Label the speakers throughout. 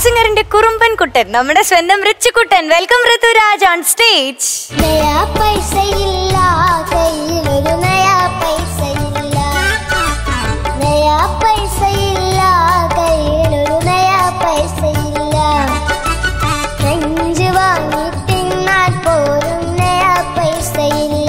Speaker 1: Top സിംഗറിന്റെ കുറുമ്പൻ കുട്ടൻ നമ്മുടെ സ്വന്തം റിച്ച് കുട്ടൻ വെൽക്കം ഋതുരാജ് ഓൺ സ്റ്റേജ്
Speaker 2: നയാ പൈസയില്ല കയ്യിലൊരു നയാ പൈസയില്ല നയാ പൈസയില്ല കയ്യിലൊരു നയാ പൈസയില്ല നെഞ്ച് വാങ്ങി തിന്നാൻ പോലും നയാ പൈസയില്ല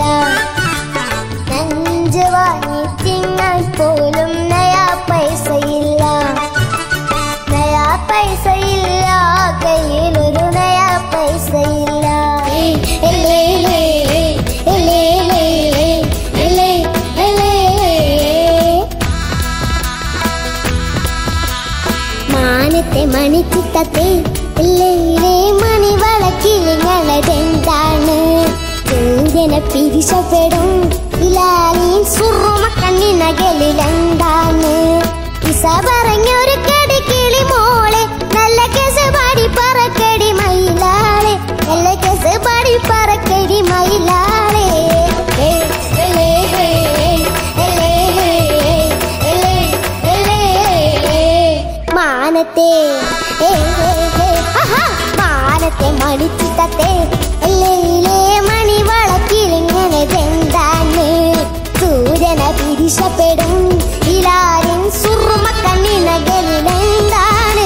Speaker 2: നെഞ്ച് വാങ്ങി തിന്നാൻ പോലും നയാ പൈസയില്ല നയാ പൈസയില്ല കയ്യിലൊരു നയാ പൈസയില്ല എലേ, എലേ, എലേ, എലേ, എലേ. മാനത്തെ മണിച്ചിത്തത്തെ എല്ലേ മണിവളക്കിളിങ്ങളതെന്താണ് സൂര്യനെ പിരിശപ്പെടും ഇലാലിൻ സുറുമ കണ്ണിനകലിലെന്താണ് ഇസ പറഞ്ഞൊരു കടി കിളി മോളെ നല്ല കെസ് പാടി പറക്കടി മയിലാളെ നല്ല കെസ് പാടി പറക്കടി മയിലാളെ ഏ, എലേ, ഏ, എലേ, ഏ, എലേ, എലേ. മാനത്തെ ഏ, ഏ, ഏ, ആഹാ. മാനത്തെ മണിച്ചിത്തത്തെ എല്ലയിലെ മണിവളക്കിലിങ്ങനെ എന്താണ് സൂര്യനെ പിരിശപ്പെടും ഇലാരിൻ സുറുമ കണ്ണിനകളിലെന്താണ്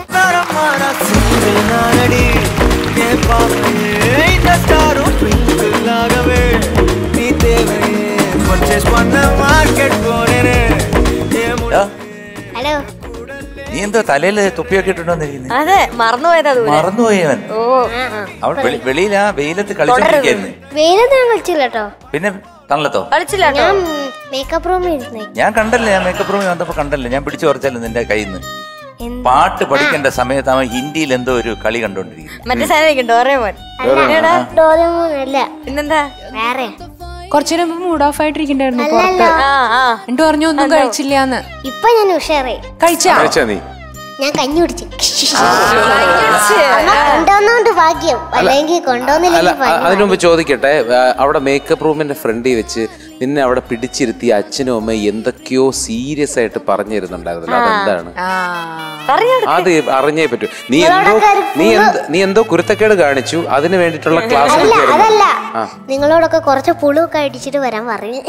Speaker 3: நானடி என் பாப்பையே இந்த ஸ்டாரும் ட்விங்கிள் ஆகவே நீ தேவையே பர்ச்சேஸ் பண்ண மார்க்கெட் போனேனே என் முடி-
Speaker 4: ആ,
Speaker 2: ഹലോ
Speaker 4: നീ എന്തോ തലയില് തൊപ്പിയൊക്കെ ഇട്ടിട്ടോന്നിരിക്കുന്നത്
Speaker 1: അതെ മറന്നുപോയതാ ദൂരെ
Speaker 4: മറന്നുപോയി അവൻ
Speaker 1: ഓ
Speaker 4: അവൻ വെളി- വെളിയിൽ ആ വെയിലത്ത് കളിച്ചോണ്ടിരിക്കായിരുന്നു
Speaker 2: വെയിലത്ത് ഞാൻ കളിച്ചില്ല കേട്ടോ
Speaker 4: പിന്നെ തണലത്തോ
Speaker 1: കളിച്ചില്ല കേട്ടോ
Speaker 2: ഞാൻ മേക്കപ്പ് റൂമിൽ ഇരുന്നേ
Speaker 4: ഞാൻ കണ്ടല്ലേ ഞാൻ മേക്കപ്പ് റൂമിൽ വന്നപ്പോ കണ്ടല്ലേ ഞാൻ പിടിച്ചു പറിച്ചല്ലോ നിന്റെ കയ്യിൽ നിന്ന് പാട്ട് പഠിക്കേണ്ട സമയത്ത് അവൻ ഹിന്ദിയിൽ എന്തോ ഒരു കളി കണ്ടോണ്ടിരിക്കുന്നു
Speaker 1: മറ്റേ സാധനം ഡോറേമോൻ എടാ,
Speaker 2: ഡോറമോനല്ല
Speaker 1: പിന്നെന്താ
Speaker 2: വേറെ
Speaker 5: കുറച്ചു മുമ്പ് മൂഡ് ഓഫ് ആയിട്ടിരിക്കണ്ടായിരുന്നു പുറത്ത്
Speaker 1: ആ ആ
Speaker 5: എന്നിട്ട് പറഞ്ഞു ഒന്നും കഴിച്ചില്ലാന്ന്
Speaker 2: ഇപ്പൊ ഞാൻ ഉഷാറായി
Speaker 5: കഴിച്ചാ
Speaker 6: കഴിച്ചാ നീ
Speaker 2: ഞാൻ കഞ്ഞി കുടിച്ചു അമ്മ കൊണ്ടുവന്നോണ്ട് ഭാഗ്യം അല്ലെങ്കിൽ
Speaker 6: അല്ല
Speaker 2: കൊണ്ടുവന്നില്ലെങ്കിൽ
Speaker 6: അ- അതിനു മുമ്പ് ചോദിക്കട്ടെ ആ, അവിടെ മേക്കപ്പ് റൂമിന്റെ ഫ്രണ്ടിൽ വെച്ച് നിന്നെ അവിടെ പിടിച്ചിരുത്തി അച്ഛനും അമ്മയും എന്തൊക്കെയോ സീരിയസ് ആയിട്ട് പറഞ്ഞു തരുന്നുണ്ടായിരുന്നല്ലോ അതെന്താണ്
Speaker 1: പറഞ്ഞു
Speaker 6: അത് അറിഞ്ഞേ പറ്റൂ നീ എന്തോ നീ എന്ത് നീ എന്തോ കുരുത്തക്കേട് കാണിച്ചു അതിന് വേണ്ടിയിട്ടുള്ള ക്ലാസ്
Speaker 2: അല്ല അതല്ല നിങ്ങളോടൊക്കെ കുറച്ച് പുളുവൊക്കെ അടിച്ചിട്ട് വരാൻ പറഞ്ഞു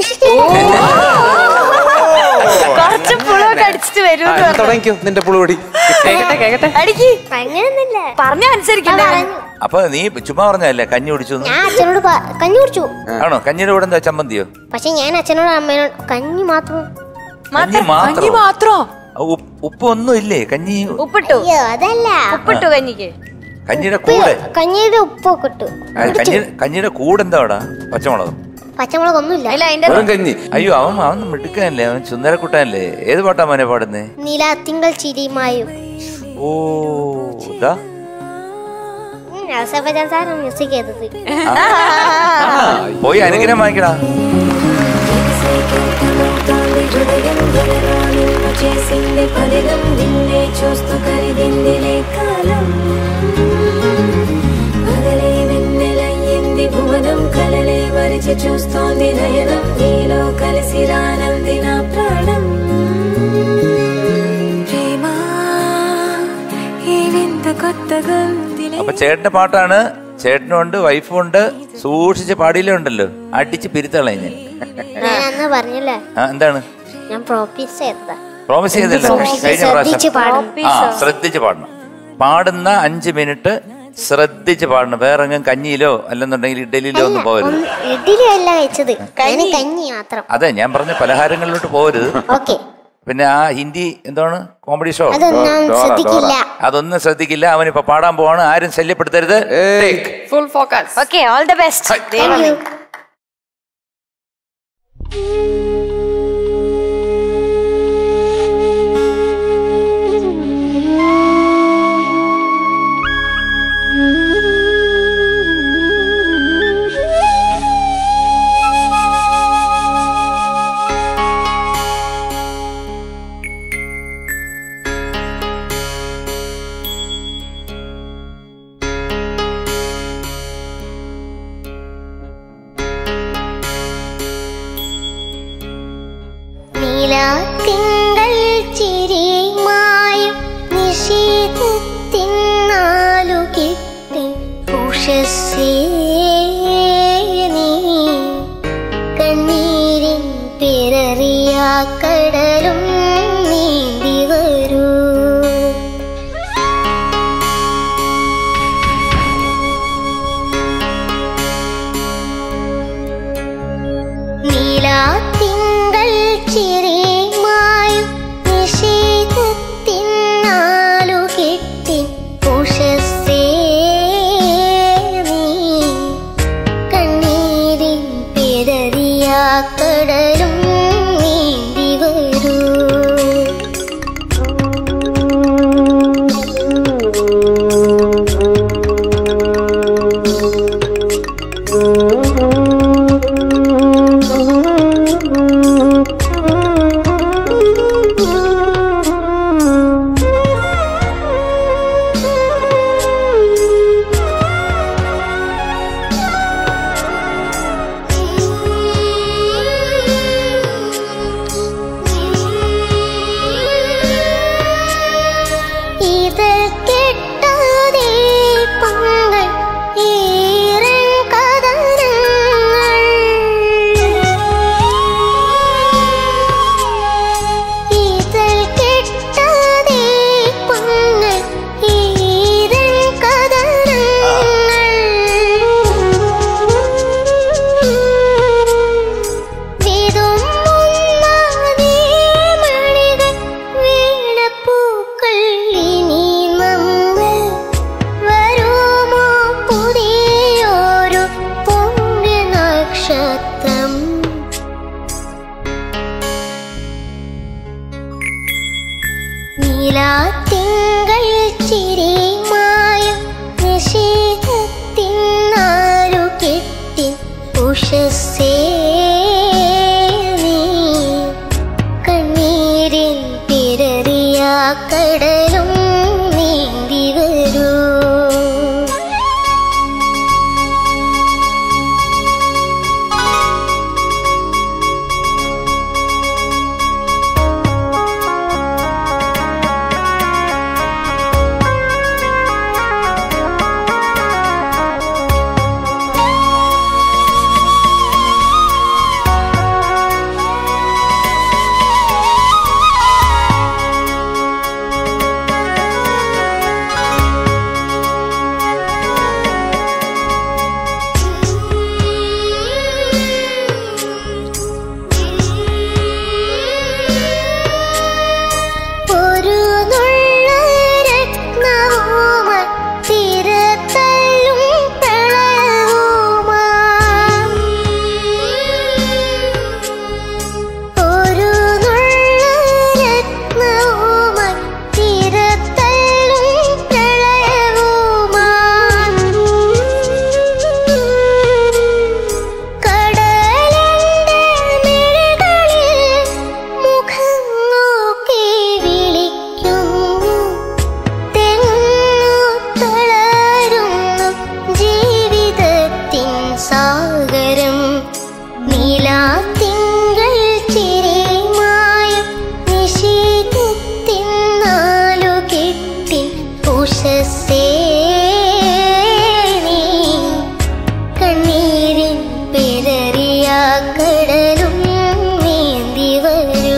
Speaker 1: കുറച്ച് പുളൊക്കെ അടിച്ചിട്ട് വരൂ
Speaker 6: തുടങ്ങിക്കോ നിന്റെ പുളുപടി
Speaker 1: അടിക്ക്
Speaker 2: അങ്ങനെയൊന്നുമില്ല
Speaker 1: പറഞ്ഞ അനുസരിക്കണ്ടേ
Speaker 4: അപ്പൊ നീ ചുമ്മാ പറഞ്ഞല്ലേ കഞ്ഞി കുടിച്ചു എന്ന്?
Speaker 2: ഞാൻ അച്ഛനോട് പ- കഞ്ഞി കുടിച്ചു
Speaker 4: ആണോ കഞ്ഞിയുടെ കൂടെ എന്താ ചമ്മന്തിയോ
Speaker 2: പക്ഷെ ഞാൻ അച്ഛനോട് അമ്മയോട് കഞ്ഞി മാത്രം
Speaker 4: കഞ്ഞി
Speaker 5: കഞ്ഞി
Speaker 4: മാത്രം
Speaker 5: മാത്രോ
Speaker 4: ഉപ്പ് ഒന്നും ഇല്ലേ കഞ്ഞി
Speaker 1: ഉപ്പിട്ടു
Speaker 2: അയ്യോ അതല്ല
Speaker 1: ഉപ്പിട്ടു കഞ്ഞിക്ക്
Speaker 4: കഞ്ഞിയുടെ കൂടെ
Speaker 2: കഞ്ഞിയുടെ ഉപ്പൊക്കെ ഇട്ടു
Speaker 4: ആ, കഞ്ഞി കഞ്ഞിയുടെ കൂടെ എന്താ അവിടെ പച്ചമുളക്
Speaker 2: പച്ചമുളകൊന്നുമില്ല
Speaker 1: അല്ല അതിന്റെ
Speaker 6: വെറും കഞ്ഞി
Speaker 4: അയ്യോ അവൻ അവൻ മിടുക്കനല്ലേ അവൻ സുന്ദരക്കുട്ടനല്ലേ ഏത് പാട്ടാ മോനെ പാടുന്നേ
Speaker 2: നീലാത്തിങ്കൾ ചിരിമായും
Speaker 4: ഓ ഇതാ
Speaker 2: ഔസഫജാൻ സാറ് മ്യൂസിക് ചെയ്തത്
Speaker 4: പോയി അനുഗ്രഹം വാങ്ങിക്കടാ
Speaker 7: చేసింది పదిలం నిన్నే చూస్తూ కరిదిందిలే కాలం పగలే వెన్నెలయ్యింది భువనం కలలే మరిచి చూస్తోంది నయనం నీలో కలిసి రానంది నా ప్రాణం ప్రేమ ఈ వింత కొత్తగా ఉందిలే
Speaker 4: അപ്പൊ ചേട്ടന്റെ പാട്ടാണ് ചേട്ടനും ഉണ്ട് വൈഫും ഉണ്ട് സൂക്ഷിച്ച് പാടിയില്ലേ ഉണ്ടല്ലോ അടിച്ച് പിരുത്തളെ ഞാൻ
Speaker 2: ഞാൻ അന്ന് പറഞ്ഞില്ലേ
Speaker 4: ആ എന്താണ്
Speaker 2: ഞാൻ പ്രോപ്പീസ് ചെയ്തതാ
Speaker 4: പ്രോമിസ് ചെയ്തല്ലോ കഴിഞ്ഞ
Speaker 2: ശ്രദ്ധിച്ച്
Speaker 4: പ്രാവശ്യം
Speaker 2: പാടും
Speaker 4: ആ ശ്രദ്ധിച്ച് പാടണം പാടുന്ന അഞ്ച് മിനിറ്റ് ശ്രദ്ധിച്ച് പാടണം വേറെ എങ്ങും കഞ്ഞിയിലോ അല്ലെന്നുണ്ടെങ്കിൽ ഇഡലിയിലോ ഒന്നും പോകരുത്
Speaker 2: ഇഡ്ഡലി അല്ല വെച്ചത് ഞാൻ കഞ്ഞി മാത്രം
Speaker 4: അതെ ഞാൻ പറഞ്ഞ പലഹാരങ്ങളിലോട്ട് പോകരുത്
Speaker 2: ഓക്കെ
Speaker 4: പിന്നെ ആ ഹിന്ദി എന്താണ് കോമഡി ഷോ
Speaker 2: അതൊന്നും ഞാൻ ശ്രദ്ധിക്കില്ല
Speaker 4: അതൊന്നും ശ്രദ്ധിക്കില്ല അവനിപ്പോ പാടാൻ പോവാണ് ആരും ശല്യപ്പെടുത്തരുത് Take.
Speaker 5: Full focus
Speaker 1: okay all the best
Speaker 2: thank you നീലാത്തിങ്കൾ ചിരിമായും നിഷീധത്തിൻ ഉഷസ്സേ നീ കണ്ണീരിൻ പിററിയ കടലും നീന്തി വരൂ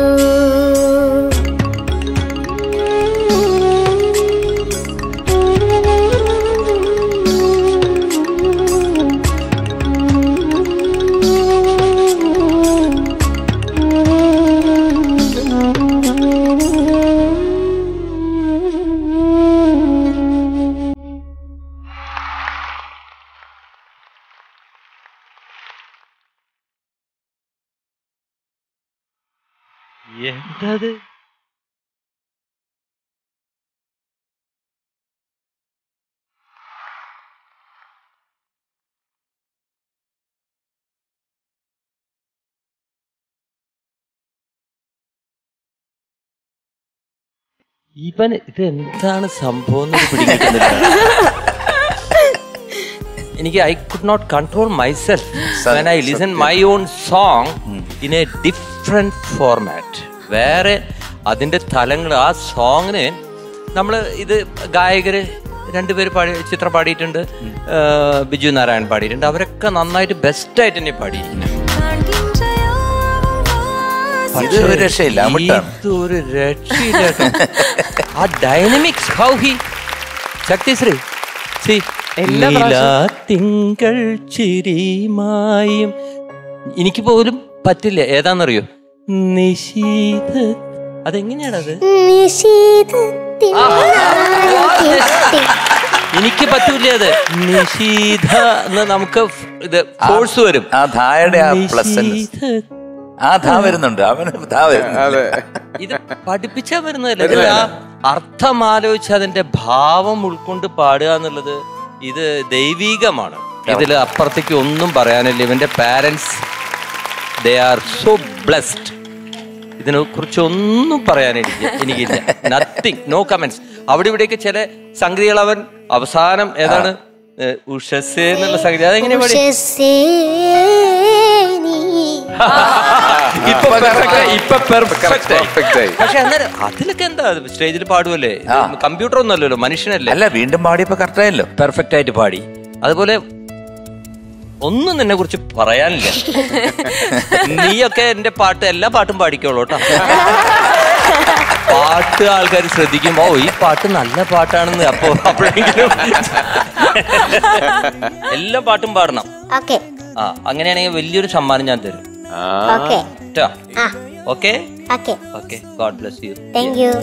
Speaker 8: എന്തത് ഇവൻ ഇത് എന്താണ് സംഭവം എന്ന് പിടികിട്ടുന്നില്ല എനിക്ക് I could not control myself when I listen my own song in a different format വേറെ അതിന്റെ തലങ്ങൾ ആ സോങ്ങിന് നമ്മൾ ഇത് ഗായകര് രണ്ടുപേര് പാടി ചിത്രം പാടിയിട്ടുണ്ട് ആ, ബിജു നാരായൺ പാടിയിട്ടുണ്ട് അവരൊക്കെ നന്നായിട്ട് ബെസ്റ്റ് ആയിട്ട് തന്നെ പാടിയിരിക്കുന്നു
Speaker 4: ഇത് ഒരു രക്ഷയില്ല അമിട്ടാണ്
Speaker 8: ഇത് ഒരു രക്ഷയില്ല കേട്ടോ. ആ dynamics how he Shakthisree See,
Speaker 5: എല്ലാ
Speaker 8: നീലാ തിങ്കൾ ചിരിമായും എനിക്ക് പോലും പറ്റില്ല ഏതാന്നറിയോ നിശീത അതെങ്ങനെയാണത്
Speaker 2: നിശീതത്തിൻ നാലുകെട്ടിൽ
Speaker 8: എനിക്ക് പറ്റൂല അത് നിശീത എന്ന് നമുക്ക് ഫ്- ഇത് ഫോഴ്സ് വരും
Speaker 4: ആ ധായുടെ ആ പ്ലസ്
Speaker 8: നിശീത
Speaker 4: ആ ധാ വരുന്നുണ്ട് അവന് ധാ വരുന്നുണ്ട്
Speaker 6: അതെ
Speaker 8: ഇത് പഠിപ്പിച്ചാ വരുന്നതല്ല ഇത് ആ അർത്ഥം ആലോചിച്ച് അതിന്റെ ഭാവം ഉൾക്കൊണ്ട് പാടുക എന്നുള്ളത് ഇത് ദൈവീകമാണ് ഇതിൽ അപ്പുറത്തേക്ക് ഒന്നും പറയാനില്ല ഇവന്റെ parents they are so blessed ഇതിനെ കുറിച്ച് ഒന്നും പറയാനില്ല എനിക്കില്ല നത്തിങ് നോ കമന്റ്സ് അവിടെ ഇവിടെയൊക്കെ ചില സംഗതികൾ അവൻ അവസാനം ഏതാണ് ഏഹ്, ഉഷസ്സേ എന്നുള്ള സംഗതി അതെങ്ങനെ പാടി
Speaker 2: ഉഷസ്സേ നീ
Speaker 8: ഇപ്പൊ perfect ആയി, ഇപ്പൊ perfect ആയി.
Speaker 6: പെർഫെക്റ്റ് ആയി
Speaker 8: പക്ഷെ അന്നേരം അതിലൊക്കെ എന്താ സ്റ്റേജിൽ പാടുമല്ലേ
Speaker 4: ആ.
Speaker 8: കമ്പ്യൂട്ടർ ഒന്നല്ലല്ലോ മനുഷ്യനല്ലേ
Speaker 4: അല്ല വീണ്ടും പാടിയപ്പോ കറക്റ്റ് ആയല്ലോ
Speaker 8: പെർഫെക്റ്റ് ആയിട്ട് പാടി അതുപോലെ ഒന്നും നിന്നെ കുറിച്ച് പറയാനില്ല നീയൊക്കെ എന്റെ പാട്ട് എല്ലാ പാട്ടും പാടിക്കോളൂ കേട്ടോ പാട്ട് ആൾക്കാർ ശ്രദ്ധിക്കും ഓ ഈ പാട്ട് നല്ല പാട്ടാണെന്ന് അപ്പോ അപ്പോഴെങ്കിലും എല്ലാ പാട്ടും പാടണം
Speaker 2: ഓക്കെ
Speaker 8: ആ അങ്ങനെയാണെങ്കിൽ വലിയൊരു സമ്മാനം ഞാൻ തരും
Speaker 2: ഓക്കെ
Speaker 8: കേട്ടോ
Speaker 2: ആ
Speaker 8: okay
Speaker 2: okay
Speaker 8: okay God bless you
Speaker 2: thank you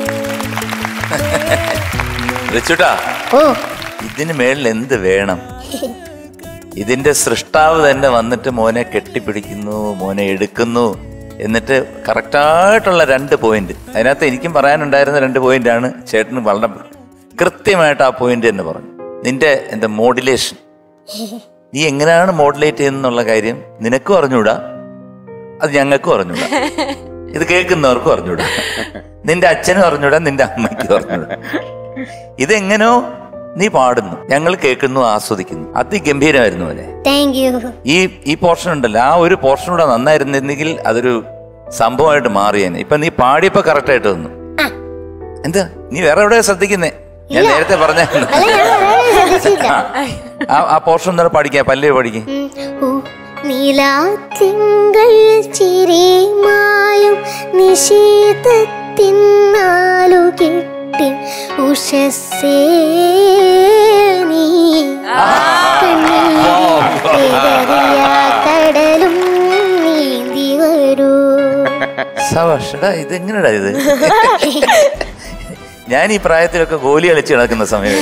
Speaker 4: വെച്ചുട്ടാ
Speaker 2: ഓ
Speaker 4: ഇതിന് മേളിൽ എന്ത് വേണം ഇതിന്റെ സൃഷ്ടാവ് തന്നെ വന്നിട്ട് മോനെ കെട്ടിപ്പിടിക്കുന്നു മോനെ എടുക്കുന്നു എന്നിട്ട് കറക്റ്റായിട്ടുള്ള രണ്ട് പോയിന്റ് അതിനകത്ത് എനിക്കും പറയാനുണ്ടായിരുന്ന രണ്ട് പോയിന്റ് ആണ് ചേട്ടന് വളരെ കൃത്യമായിട്ട് ആ പോയിന്റ് തന്നെ പറഞ്ഞു നിന്റെ എന്താ മോഡുലേഷൻ നീ എങ്ങനെയാണ് മോഡുലേറ്റ് ചെയ്യുന്നുള്ള കാര്യം നിനക്കും അറിഞ്ഞൂടാ അത് ഞങ്ങൾക്കും അറിഞ്ഞൂടാ ഇത് കേൾക്കുന്നവർക്കും അറിഞ്ഞൂടാ നിന്റെ അച്ഛനും അറിഞ്ഞൂടാ നിന്റെ അമ്മയ്ക്കും അറിഞ്ഞൂടാ ഇതെങ്ങനോ നീ പാടുന്നു ഞങ്ങൾ കേൾക്കുന്നു ആസ്വദിക്കുന്നു അതിഗംഭീരമായിരുന്നു പോലെ
Speaker 2: താങ്ക് യു
Speaker 4: ഈ ഈ പോർഷൻ ഉണ്ടല്ലോ ആ ഒരു പോർഷൻ കൂടെ നന്നായിരുന്നെങ്കിൽ അതൊരു സംഭവമായിട്ട് മാറിയേനെ ഇപ്പൊ നീ പാടിയപ്പോ കറക്റ്റ് ആയിട്ട് വന്നു എന്താ നീ വേറെ എവിടെയാ ശ്രദ്ധിക്കുന്നേ ഞാൻ നേരത്തെ പറഞ്ഞ
Speaker 2: അല്ല ഞാൻ വളരെ ശ്രദ്ധിച്ചില്ല
Speaker 4: ആ ആ പോർഷൻ ഒന്നും പഠിക്കാം പല്ലേ പഠിക്കാം
Speaker 2: ഉം. ഓ നിലാത്തിങ്കൾ ചിരിമായും നിശീതത്തിന്നാലു കെട്ടി ഉഷസ്സേ നീ കണ്ണീരിയ കടലും നീന്തി വരൂ
Speaker 4: സവാഷടാ ഇതെങ്ങനെടാ ഇത് ഞാൻ ഈ പ്രായത്തിലൊക്കെ ഗോലി കളിച്ച് നടക്കുന്ന സമയം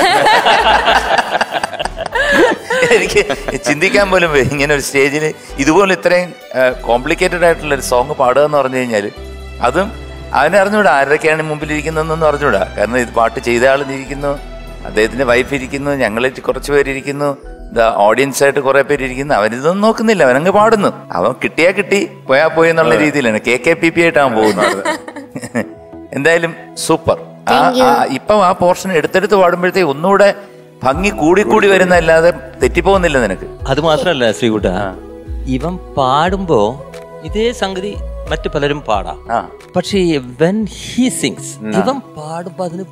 Speaker 4: എനിക്ക് ചിന്തിക്കാൻ പോലും വയ്യ. ഇങ്ങനെ ഒരു സ്റ്റേജിൽ ഇതുപോലെ ഇത്രയും കോംപ്ലിക്കേറ്റഡ് ആയിട്ടുള്ള ഒരു സോങ് പാടുക എന്ന് പറഞ്ഞു കഴിഞ്ഞാൽ അതും അവനറിഞ്ഞൂടാ ആരൊക്കെയാണ് മുമ്പിൽ ഇരിക്കുന്നതെന്നൊന്നും അറിഞ്ഞൂടാ കാരണം ഇത് പാട്ട് ചെയ്ത ആൾ ഇരിക്കുന്നു അദ്ദേഹത്തിന്റെ വൈഫ് ഇരിക്കുന്നു ഞങ്ങൾ കുറച്ച് പേരിയ്ക്കുന്നു ഓഡിയൻസ് ആയിട്ട് കുറെ പേര് ഇരിക്കുന്നു അവനിതൊന്നും നോക്കുന്നില്ല അവനങ്ങ് പാടുന്നു അവൻ കിട്ടിയാ കിട്ടി പോയാ പോയി എന്നുള്ള രീതിയിലാണ് കെ കെ പി പി ആയിട്ടാണ് പോകുന്നത് എന്തായാലും സൂപ്പർ ആ ആ, ഇപ്പം ആ പോർഷൻ എടുത്തെടുത്ത് പാടുമ്പോഴത്തേക്ക് ഒന്നുകൂടെ ഭംഗി കൂടി കൂടി വരുന്നല്ലാതെ തെറ്റിപ്പോകുന്നില്ല നിനക്ക്
Speaker 8: അത് മാത്രല്ല ശ്രീകുട്ട ഇവൻ പാടുമ്പോ ഇതേ സംഗതി മറ്റു പലരും പാടാം
Speaker 4: ആ
Speaker 8: പക്ഷേ വെൻ ഹി സിങ്സ് ഇവൻ പാടുമ്പോ അതിന്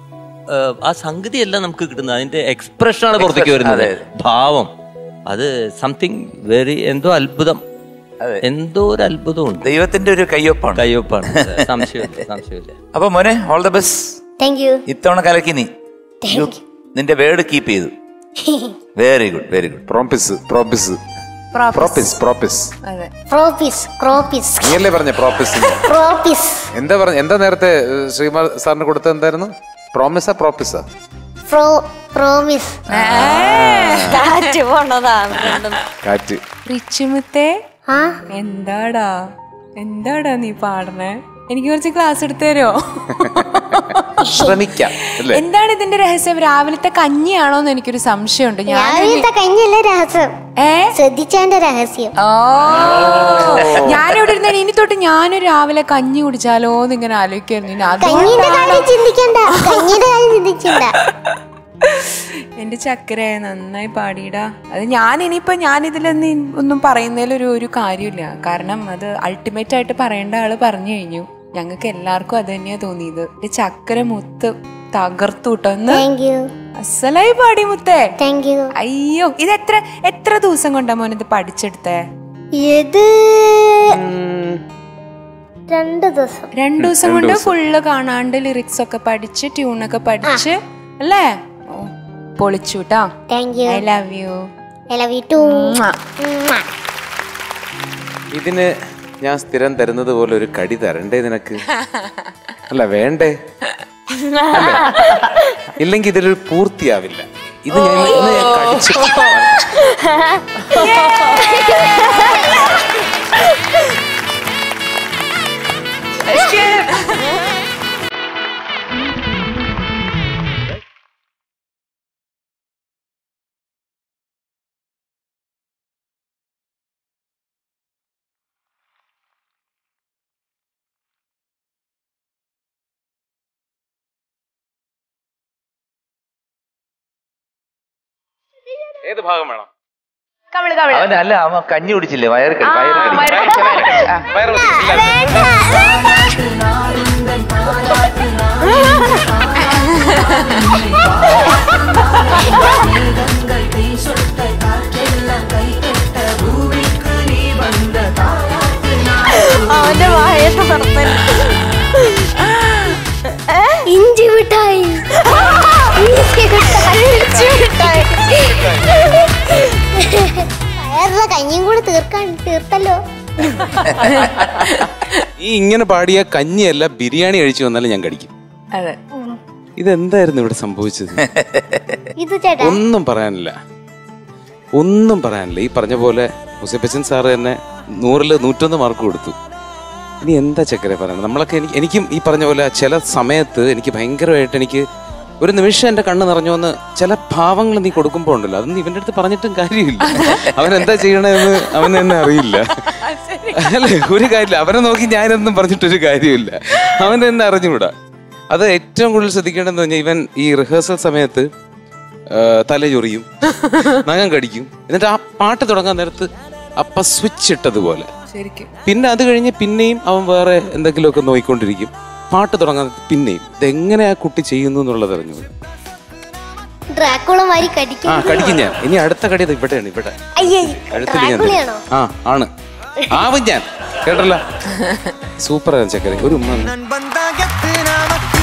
Speaker 8: ഏഹ്, ആ സംഗതി എല്ലാം നമുക്ക് കിട്ടുന്നത് അതിന്റെ എക്സ്പ്രഷൻ ആണ് പുറത്തേക്ക് വരുന്നത് ഭാവം അത് സംതിങ് വെരി എന്തോ അത്ഭുതം
Speaker 4: അതെ.
Speaker 8: എന്തോ ഒരു അത്ഭുതമുണ്ട്
Speaker 4: ദൈവത്തിന്റെ ഒരു കയ്യൊപ്പാണ്
Speaker 8: കയ്യൊപ്പാണ് സംശയമില്ല സംശയമില്ല
Speaker 4: അപ്പൊ മോനെ all the best
Speaker 2: thank you
Speaker 4: ഇത്തവണ കലക്കി നീ You- നിന്റെ വേർഡ് കീപ്പ് ചെയ്തു വെരി ഗുഡ് വെരി ഗുഡ്
Speaker 6: പ്രോപ്പിസ് പ്രോപ്പിസ് പ്രോപ്പിസ് പ്രോപ്പിസ്
Speaker 5: അതെ
Speaker 2: പ്രോപ്പിസ് ക്രോപ്പിസ്
Speaker 6: നീയല്ലേ പറഞ്ഞ പ്രോപ്പിസ്
Speaker 2: പ്രോപ്പിസ്
Speaker 6: എന്താ പറഞ്ഞ എന്താ നേരത്തെ ഏഹ്, ശ്രീമാർ സാറിന് കൊടുത്തത് എന്തായിരുന്നു പ്രോമിസാ പ്രോപ്പിസാ
Speaker 2: പ്രോ പ്രോമിസ്
Speaker 1: കാറ്റ് പോണതാണ് രണ്ടും.
Speaker 6: കാറ്റ്
Speaker 5: റിച്ചുമുത്തേ
Speaker 2: ആ
Speaker 5: എന്താടാ എന്താടാ നീ പാടണേ എനിക്ക് കുറച്ച് ക്ലാസ് എടുത്തു തരുമോ
Speaker 6: ശ്രമിക്കാം അല്ലേ
Speaker 5: എന്താണ് ഇതിന്റെ രഹസ്യം രാവിലത്തെ കഞ്ഞിയാണോ എന്ന് എനിക്കൊരു സംശയമുണ്ട് ഞാൻ
Speaker 2: രാവിലത്തെ കഞ്ഞിയല്ല രഹസ്യം
Speaker 5: ഏ
Speaker 2: ശ്രദ്ധിച്ചതിന്റെ രഹസ്യം
Speaker 5: ഓ ഞാനിവിടെ ഇരുന്ന ഇനി തൊട്ട് ഞാനൊരു രാവിലെ കഞ്ഞി കുടിച്ചാലോ എന്ന് ഇങ്ങനെ ആലോചിക്കായിരുന്നു ഇനി
Speaker 2: കഞ്ഞിന്റെ
Speaker 5: അതുകൊണ്ടാണ്
Speaker 2: കാര്യം ചിന്തിക്കണ്ട കഞ്ഞിന്റെ കാര്യം ചിന്തിക്കണ്ട
Speaker 5: എന്റെ ചക്കര നന്നായി പാടിയിടാ അത് ഞാൻ ഇനിയിപ്പോ ഞാൻ ഇതിലൊന്നും ഒന്നും പറയുന്നതിൽ ഒരു ഒരു കാര്യമില്ല കാരണം അത് അൾട്ടിമേറ്റ് ആയിട്ട് പറയേണ്ട ആള് പറഞ്ഞു കഴിഞ്ഞു ഞങ്ങൾക്ക് എല്ലാവർക്കും അത് തന്നെയാ തോന്നിയത് എന്റെ ചക്കര മുത്ത് തകർത്തു കേട്ടോ ഒന്ന്
Speaker 2: താങ്ക് യു
Speaker 5: അസലായി പാടി മുത്തേ
Speaker 2: താങ്ക് യു
Speaker 5: അയ്യോ ഇത് എത്ര എത്ര ദിവസം കൊണ്ടാ മോൻ ഇത് പഠിച്ചെടുത്തേ
Speaker 2: ഇത് രണ്ട് ദിവസം
Speaker 5: രണ്ടു ദിവസം കൊണ്ട് ഫുള്ള് കാണാണ്ട് ലിറിക്സ് ഒക്കെ പഠിച്ച് ട്യൂണൊക്കെ പഠിച്ച് അല്ലേ ഓ, പൊളിച്ചു കേട്ടോ
Speaker 2: thank you
Speaker 5: I love you
Speaker 2: I love you too
Speaker 6: ഇതിന് ഞാൻ സ്ഥിരം തരുന്നത് പോലെ ഒരു കടി തരണ്ടേ നിനക്ക് അല്ല വേണ്ടേ അല്ലേ? ഇല്ലെങ്കിൽ ഇതിലൊരു പൂർത്തിയാവില്ല ഇത് ഞാൻ ഇന്ന് ഞാൻ കടിച്ചു ഏത് ഭാഗം വേണം
Speaker 5: കവിള് കവിള്
Speaker 4: അവൻ അല്ല അവൻ കഞ്ഞി കുടിച്ചില്ലേ വയറ് കടി വയറ് കടി
Speaker 5: വയറ് കടിച്ചു, വയറ് കടിച്ചു. ആ.
Speaker 6: വയറ് വലി. ഇല്ല.
Speaker 1: അവന്റെ വായത്തെ നടത്തൽ
Speaker 2: ഇഞ്ചി മിഠായി ഇഞ്ചി മിഠായി ഇഞ്ചി മിഠായി വയറുള്ള കഞ്ഞിയും കൂടെ തീർക്കാൻ തീർത്തല്ലോ
Speaker 6: ഈ ഇങ്ങനെ പാടിയ കഞ്ഞിയല്ല ബിരിയാണി കഴിച്ചു വന്നാലും ഞാൻ കടിക്കും
Speaker 5: അതെ
Speaker 6: ഇതെന്തായിരുന്നു ഇവിടെ സംഭവിച്ചത്
Speaker 2: ഇത് ചേട്ടാ
Speaker 6: ഒന്നും പറയാനില്ല ഒന്നും പറയാനില്ല ഈ പറഞ്ഞ പോലെ മുസഫച്ചൻ സാറ് തന്നെ നൂറില് നൂറ്റൊന്ന് മാർക്ക് കൊടുത്തു ഇനി എന്താ ചക്കര പറയണത് നമ്മളൊക്കെ എനിക്ക് എനിക്കും ഈ പറഞ്ഞ പോലെ ചില സമയത്ത് എനിക്ക് ഭയങ്കരമായിട്ട് എനിക്ക് ഒരു നിമിഷം എന്റെ കണ്ണ് നിറഞ്ഞു വന്ന് ചില ഭാവങ്ങൾ നീ കൊടുക്കുമ്പോൾ ഉണ്ടല്ലോ അതൊന്നും ഇവന്റെ അടുത്ത് പറഞ്ഞിട്ടും കാര്യമില്ല അവൻ എന്താ ചെയ്യണമെന്ന് അവന് തന്നെ അറിയില്ല അല്ലേ ഒരു കാര്യമില്ല അവനെ നോക്കി ഞാനൊന്നും പറഞ്ഞിട്ടൊരു കാര്യമില്ല അവൻ തന്നെ അറിഞ്ഞുകൂടാ അത് ഏറ്റവും കൂടുതൽ ശ്രദ്ധിക്കേണ്ടതെന്ന് പറഞ്ഞാൽ ഇവൻ ഈ റിഹേഴ്സൽ സമയത്ത് ആ, തല ചൊറിയും നഖം കടിക്കും എന്നിട്ട് ആ പാട്ട് തുടങ്ങാൻ നേരത്ത് അപ്പ സ്വിച്ച് ഇട്ടതുപോലെ
Speaker 5: ശരിക്കും
Speaker 6: പിന്നെ അത് കഴിഞ്ഞ് പിന്നെയും അവൻ വേറെ എന്തെങ്കിലുമൊക്കെ നോയിക്കൊണ്ടിരിക്കും പാട്ട് തുടങ്ങാൻ നേരത്ത് പിന്നെയും ഇതെങ്ങനെ ആ കുട്ടി ചെയ്യുന്നു എന്നുള്ളത് അറിഞ്ഞു
Speaker 2: ഡ്രാക്കുള മാരി കടിക്കും
Speaker 6: ആ കടിക്കും ഞാൻ ഇനി അടുത്ത കടി ദേ ഇവിടെയാണ് ഇവിടെ
Speaker 2: അയ്യേ
Speaker 6: കഴുത്തിൽ ഞാൻ
Speaker 2: ഡ്രാക്കുളയാണോ
Speaker 6: തരും. ആ ആണ് ആവും ഞാൻ കേട്ടല്ലോ സൂപ്പറാണ് ചക്കര ഒരു ഉമ്മ ഒന്ന്.
Speaker 3: ನನ್ ಬಂದಾಗ ಎತ್ತಿನ ಮಕ್ಕಿ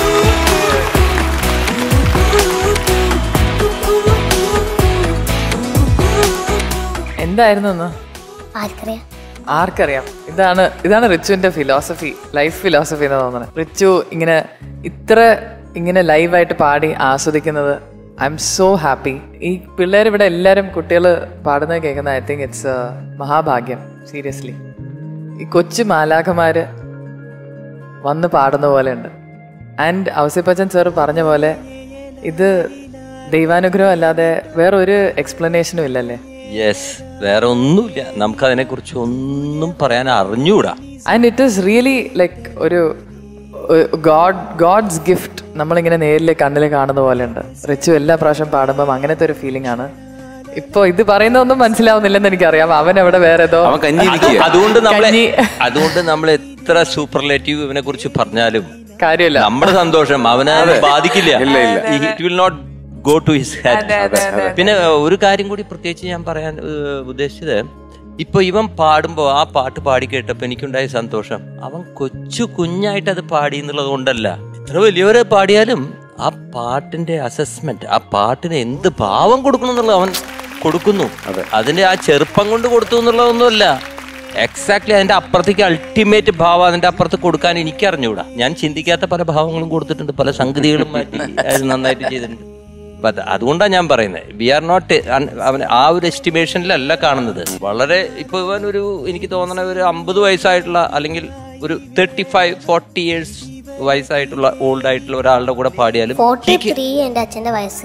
Speaker 9: എന്തായിരുന്നു ഒന്ന്
Speaker 2: ആർക്കറിയാം
Speaker 9: ആർക്കറിയാം ഇതാണ് ഇതാണ് റിച്ചുവിന്റെ ഫിലോസഫി ലൈഫ് ഫിലോസഫി എന്ന് തോന്നുന്നത് റിച്ചു ഇങ്ങനെ ഇത്ര ഇങ്ങനെ ലൈവായിട്ട് പാടി ആസ്വദിക്കുന്നത് ഐ എം സോ ഹാപ്പി ഈ പിള്ളേർ ഇവിടെ എല്ലാവരും കുട്ടികൾ പാടുന്നത് കേൾക്കുന്ന ഐ തിങ്ക് ഇറ്റ്സ് മഹാഭാഗ്യം സീരിയസ്ലി ഈ കൊച്ചു മാലാഖമാര് വന്ന് പാടുന്ന പോലെ ഉണ്ട് ആൻഡ് ഔസിപ്പച്ചൻ സാർ പറഞ്ഞ പോലെ ഇത് ദൈവാനുഗ്രഹം അല്ലാതെ വേറൊരു എക്സ്പ്ലനേഷനും ഇല്ലല്ലേ
Speaker 8: യെസ് വേറെ ഒന്നുമില്ല നമുക്ക് അതിനെ കുറിച്ച് ഒന്നും പറയാൻ അറിഞ്ഞൂടാ
Speaker 9: and it is really like ഒരു ഗോഡ് ഗോഡ്സ് ഗിഫ്റ്റ് നമ്മളിങ്ങനെ നേരിൽ കണ്ണിൽ കാണുന്ന പോലെ ഉണ്ട് റിച്ചു എല്ലാ പ്രാവശ്യം പാടുമ്പം അങ്ങനത്തെ ഒരു ഫീലിംഗ് ആണ് ഇപ്പൊ ഇത് പറയുന്നൊന്നും മനസ്സിലാവുന്നില്ലെന്ന് എനിക്കറിയാം അവൻ അവിടെ വേറെ ഏതോ
Speaker 6: അവൻ കഞ്ഞി ഇരിക്കുക
Speaker 8: അതുകൊണ്ട് നമ്മൾ
Speaker 9: കഞ്ഞി.
Speaker 8: അതുകൊണ്ട് നമ്മൾ എത്ര സൂപ്പർലേറ്റീവ് ഇവനെ കുറിച്ച് പറഞ്ഞാലും
Speaker 9: കാര്യമില്ല
Speaker 8: നമ്മുടെ സന്തോഷം അവനെ അത് ബാധിക്കില്ല
Speaker 6: ഇല്ല, ഇല്ല.
Speaker 8: It will not go to his
Speaker 5: അതെ, അതെ, അതെ.
Speaker 8: പിന്നെ ഏഹ്, ഒരു കാര്യം കൂടി പ്രത്യേകിച്ച് ഞാൻ പറയാൻ ഏഹ്, ഉദ്ദേശിച്ചത് ഇപ്പൊ ഇവൻ പാടുമ്പോ ആ പാട്ട് പാടി കേട്ടപ്പോ എനിക്കുണ്ടായ സന്തോഷം അവൻ കൊച്ചു കുഞ്ഞായിട്ട് അത് പാടി എന്നുള്ളത് കൊണ്ടല്ല എത്ര വലിയവരെ പാടിയാലും ആ പാട്ടിന്റെ അസസ്മെന്റ് ആ പാട്ടിന് എന്ത് ഭാവം കൊടുക്കണം എന്നുള്ളത് അവൻ കൊടുക്കുന്നു അതിന്റെ ആ ചെറുപ്പം കൊണ്ട് കൊടുത്തു എന്നുള്ളതൊന്നുമല്ല എക്സാക്ട്ലി അതിന്റെ അപ്പുറത്തേക്ക് അൾട്ടിമേറ്റ് ഭാവം അതിന്റെ അപ്പുറത്ത് കൊടുക്കാൻ എനിക്ക് അറിഞ്ഞൂടാ ഞാൻ ചിന്തിക്കാത്ത പല ഭാവങ്ങളും കൊടുത്തിട്ടുണ്ട് പല സംഗതികളും മാറ്റി അത് നന്നായിട്ട് ചെയ്തിട്ടുണ്ട് അപ്പൊ അത് അതുകൊണ്ടാണ് ഞാൻ പറയുന്നത് വി ആർ നോട്ട് അവൻ ആ ഒരു എസ്റ്റിമേഷനിലല്ല കാണുന്നത് വളരെ ഇപ്പൊ ഇവൻ ഒരു എനിക്ക് തോന്നണ ഒരു അമ്പത് വയസ്സായിട്ടുള്ള അല്ലെങ്കിൽ ഒരു തേർട്ടി ഫൈവ് ഫോർട്ടി ഇയേഴ്സ് വയസ്സായിട്ടുള്ള ഓൾഡ് ആയിട്ടുള്ള ഒരാളുടെ കൂടെ പാടിയാലും
Speaker 2: ഫോർട്ടി ത്രീ എന്റെ അച്ഛന്റെ വയസ്സ്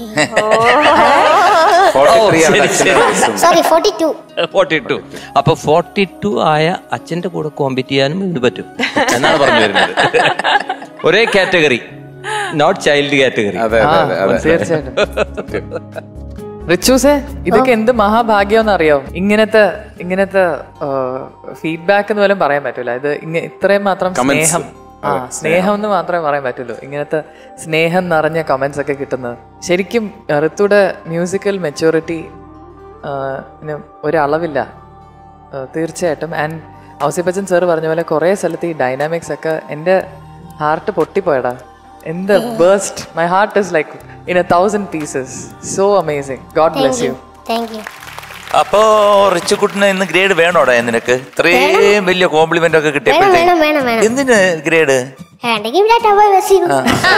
Speaker 6: ഫോർട്ടി ത്രീ
Speaker 8: ശരി,
Speaker 6: ആണ്
Speaker 8: ശരി.
Speaker 2: Sorry forty two
Speaker 8: forty two അപ്പൊ ഫോർട്ടി ടു ആയ അച്ഛന്റെ കൂടെ കോമ്പറ്റ് ചെയ്യാനും ഇതിന് പറ്റും എന്നാണ് പറഞ്ഞു വരുന്നത് ഒരേ കാറ്റഗറി നോട്ട് ചൈൽഡ് കാറ്റഗറി
Speaker 6: അതെ
Speaker 9: ആ,
Speaker 6: അതെ അതെ അതെ
Speaker 9: തീർച്ചയായിട്ടും റിച്ചൂസേ ഇതൊക്കെ എന്ത് മഹാഭാഗ്യം അറിയാം ഇങ്ങനത്തെ ഇങ്ങനത്തെ ഫീഡ്ബാക്ക് എന്ന് പോലും പറയാൻ പറ്റൂല ഇത് ഇങ്ങ ഇത്രയും മാത്രം
Speaker 6: Comments.
Speaker 9: സ്നേഹം ആ സ്നേഹം എന്ന് മാത്രമേ പറയാൻ പറ്റുള്ളൂ ഇങ്ങനത്തെ സ്നേഹം നിറഞ്ഞ കമന്റ്സ് ഒക്കെ കിട്ടുന്നത് ശരിക്കും ഋത്തുയുടെ മ്യൂസിക്കൽ മെച്ചൂരിറ്റി ഒരളവില്ല ആ, തീർച്ചയായിട്ടും ആൻഡ് ഔസിപ്പച്ചൻ സാർ പറഞ്ഞ പോലെ കുറേ സ്ഥലത്ത് ഈ ഡൈനാമിക്സ് ഒക്കെ എൻ്റെ ഹാർട്ട് പൊട്ടിപ്പോയടാ എന്ത് best my heart is like in a thousand pieces so amazing God bless you
Speaker 2: thank you
Speaker 4: അപ്പോ റിച്ചുകുട്ടിന് ഇന്ന് ഗ്രേഡ് വേണോടാ നിനക്ക് ഇത്രയും വലിയ കോംപ്ലിമെന്റ് ഒക്കെ
Speaker 2: വേണം
Speaker 4: കിട്ടിയപ്പോഴത്തേക്ക്
Speaker 2: വേണം വേണം വേണം
Speaker 4: എന്തിന് ഗ്രേഡ്
Speaker 2: വേണ്ടെങ്കിൽ ടാറ്റാ ബൈ ബസ് ചെയ്തു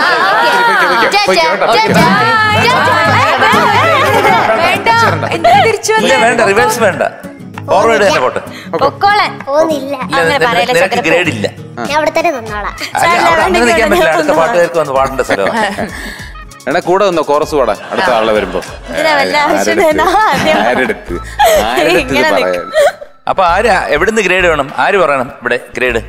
Speaker 5: എന്താ തിരിച്ചു
Speaker 4: ഇല്ല വേണ്ട റിവേഴ്സ് വേണ്ട ഫോർവേഡ് തന്നെ പോട്ടെ
Speaker 1: പൊക്കോളാൻ
Speaker 2: പോകുന്നില്ല
Speaker 4: ഇല്ല,
Speaker 1: അങ്ങനെ
Speaker 4: നിനക്ക്
Speaker 1: പറയല്ലേ
Speaker 4: നിനക്ക്
Speaker 1: ചക്കര
Speaker 4: ഗ്രേഡ് ഇല്ല
Speaker 2: ഞാൻ അവിടെ തന്നെ നിന്നോളാം
Speaker 4: അല്ല, അവിടെ അങ്ങനെ നിൽക്കാൻ പറ്റില്ല അടുത്ത പാട്ടുകാർക്ക് വന്ന് പാടേണ്ട സ്ഥലമാണ്
Speaker 6: എടാ കൂടെ വന്നോ കോറസ് പാടാ അടുത്ത ആളെ വരുമ്പോ
Speaker 1: ഇതിനെ വല്ല ആവശ്യം
Speaker 6: ആരെടുത്ത്?
Speaker 1: വേണോ? ആദ്യം
Speaker 6: ആരെടുത്ത് ആരെടുത്ത് ഇത്
Speaker 1: ഇങ്ങനെ
Speaker 6: പറയാൻ
Speaker 4: അപ്പൊ ആര് എവിടുന്ന് ഗ്രേഡ് വേണം ആര് പറയണം ഇവിടെ ഗ്രേഡ്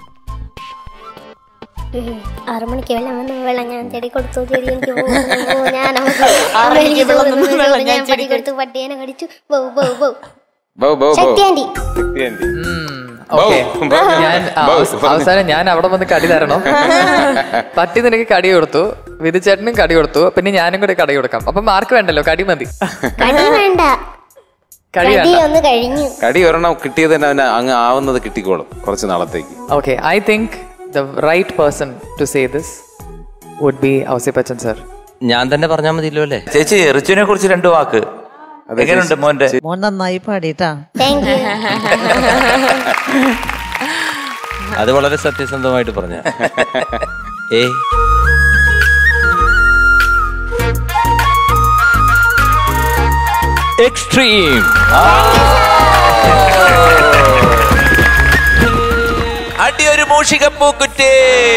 Speaker 2: ആറു മണിക്ക് വെള്ളം വന്ന് വെള്ളം ഞാൻ ചെടി കൊടുത്തു ചെടി എനിക്ക് പോകുന്നു ഞാൻ
Speaker 1: ആറ് മണിക്ക് വെള്ളം വന്ന് വെള്ളം ഞാൻ
Speaker 2: ഞാൻ
Speaker 1: ചെടി
Speaker 2: പടി കൊടുത്തു പട്ടിയേനെ കടിച്ചു ബൗ ബൗ ബൗ
Speaker 6: ബൗ, ബൗ, ബൗ.
Speaker 2: Shakthi aunty
Speaker 6: Shakthi aunty.
Speaker 9: Okay
Speaker 6: ബൗ.
Speaker 9: ഞാൻ ആ,
Speaker 6: ബൗ.
Speaker 9: അവസാനം ഞാൻ അവിടെ വന്ന് കടി തരണം പട്ടി നിനക്ക് കടി കൊടുത്തു വിധിച്ചേട്ടനും കടി കൊടുത്തു പിന്നെ ഞാനും കൂടെ കടി കൊടുക്കാം അപ്പൊ മാർക്ക് വേണ്ടല്ലോ കടി മതി
Speaker 2: കടി വേണ്ട
Speaker 9: കടി
Speaker 2: കടി
Speaker 9: വേണ്ട
Speaker 2: ഒന്ന് കഴിഞ്ഞു
Speaker 6: കടി ഒരെണ്ണം കിട്ടിയത് തന്നെ അവന് അങ്ങ് ആവുന്നത് കിട്ടിക്കോളും കുറച്ച് നാളത്തേക്ക്
Speaker 9: okay I think the right person to say this would be Ouseppachan sir
Speaker 8: ഞാൻ തന്നെ പറഞ്ഞാൽ മതിയല്ലോ അല്ലേ
Speaker 4: ചേച്ചി റിച്ചുവിനെ കുറിച്ച് രണ്ട് വാക്ക് എങ്ങനെയുണ്ട് മോന്റെ
Speaker 3: മോൻ നന്നായി പാടിട്ടാ
Speaker 2: താങ്ക് യു
Speaker 8: അത് വളരെ സത്യസന്ധമായിട്ട് പറഞ്ഞ ഏ എക്സ്ട്രീം
Speaker 4: അടി ഒരു മൂഷികപ്പൂക്കുറ്റി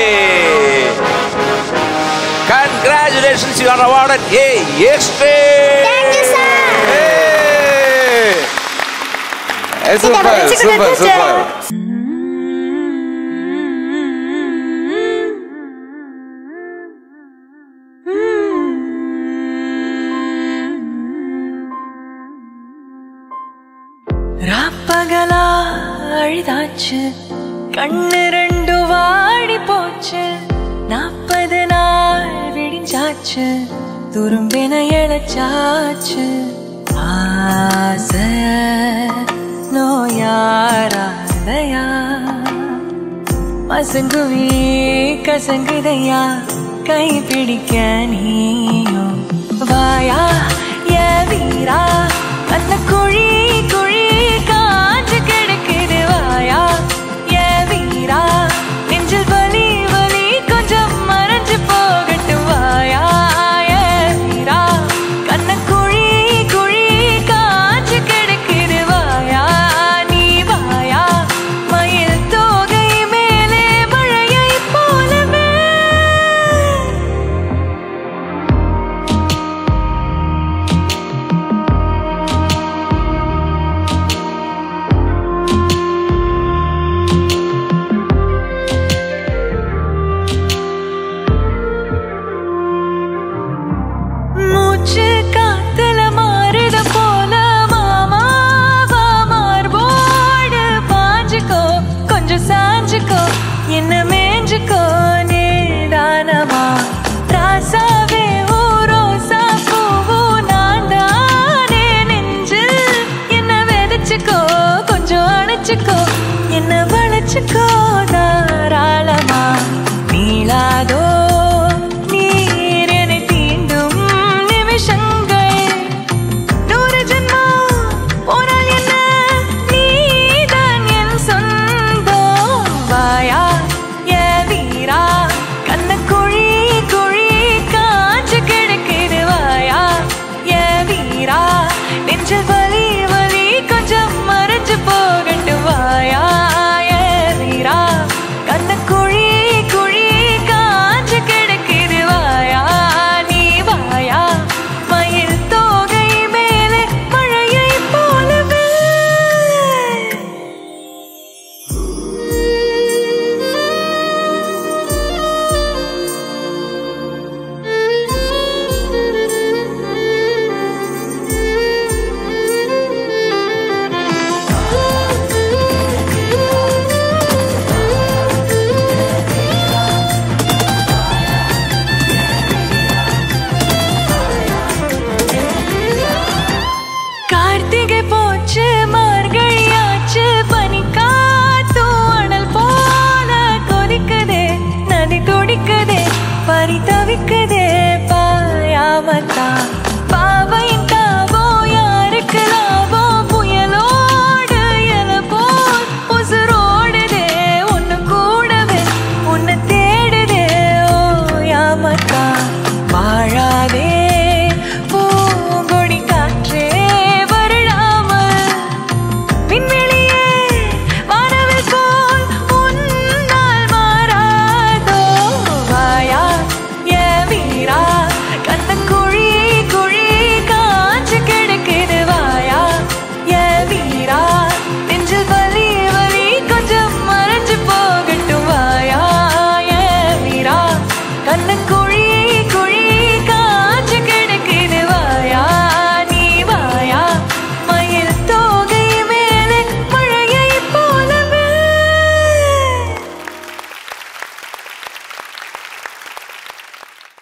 Speaker 4: congratulations you are awarded a
Speaker 6: super super super
Speaker 7: ராப்பகலா அழுதாச்சு கண்ணு ரெண்டு வாடி போச்சு நாற்பது நாள் விடிஞ்சாச்சு துரும்பின இழைச்சாச்சு ஆசை நோயாராதையா மசங்குவி கசங்குதையா கை பிடிக்க நீயோ வாயா ஏ வீரா அந்த குழி குழி காஞ்சு கிடக்குது வாயா ஏ வீரா நெஞ்சில் வலி வலி கொஞ்சம் மறைஞ்சு போகட்டும் வாயா ஏ வீரா கண்ண குழி குழி காஞ்சு கிடக்குது வாயா நீ வாயா மயில் தோகை மேலே மழையை போலவே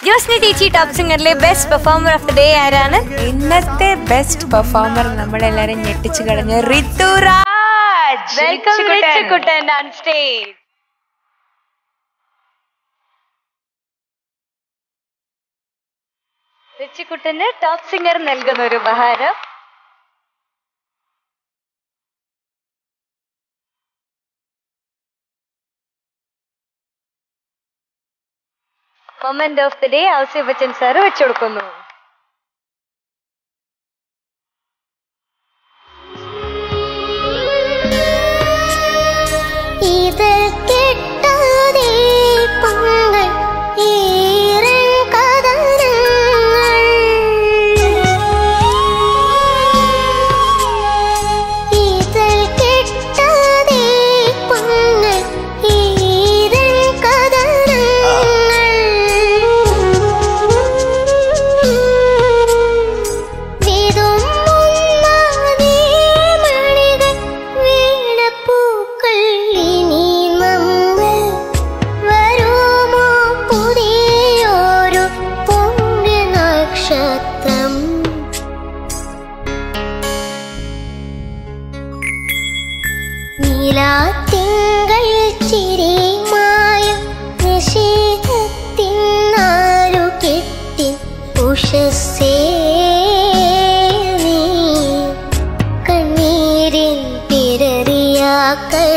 Speaker 1: ജോസ്നി ചേച്ചി ടോപ്പ് സിംഗറിലെ best performer of the day ആരാണ്
Speaker 5: ഇന്നത്തെ ബെസ്റ്റ് പെർഫോമർ നമ്മളെല്ലാരും ഞെട്ടിച്ചു കളഞ്ഞ Rithuraj
Speaker 1: welcome
Speaker 5: Richukuttan.
Speaker 1: Richukuttan on stage റിച്ചുകുട്ടന് ടോപ്പ് സിംഗർ നൽകുന്ന ഒരു ഉപഹാരം moment of the day Ouseppachan sir വെച്ചുകൊടുക്കുന്നു
Speaker 2: ഇത് കെട്ടാതെ പങ്കൾ ഈരൻ കഥനങ്ങൾ ഇത് കെട്ടാതെ പങ്കൾ ഈരൻ കഥനങ്ങൾ വിതുമ്പുന്നാനേ മണികൾ വീണപ്പൂക്കൾ ഇനി നമ്മൾ വരുമോ പുതിയൊരു പൊങ്കി നക്ഷത്രം നീലാത്തിങ്കൾ ചിരിമായും നിഷേധത്തിനാരു കെട്ടി ഉഷസേ നീ കണ്ണീരിൽ പിററിയാക്കൾ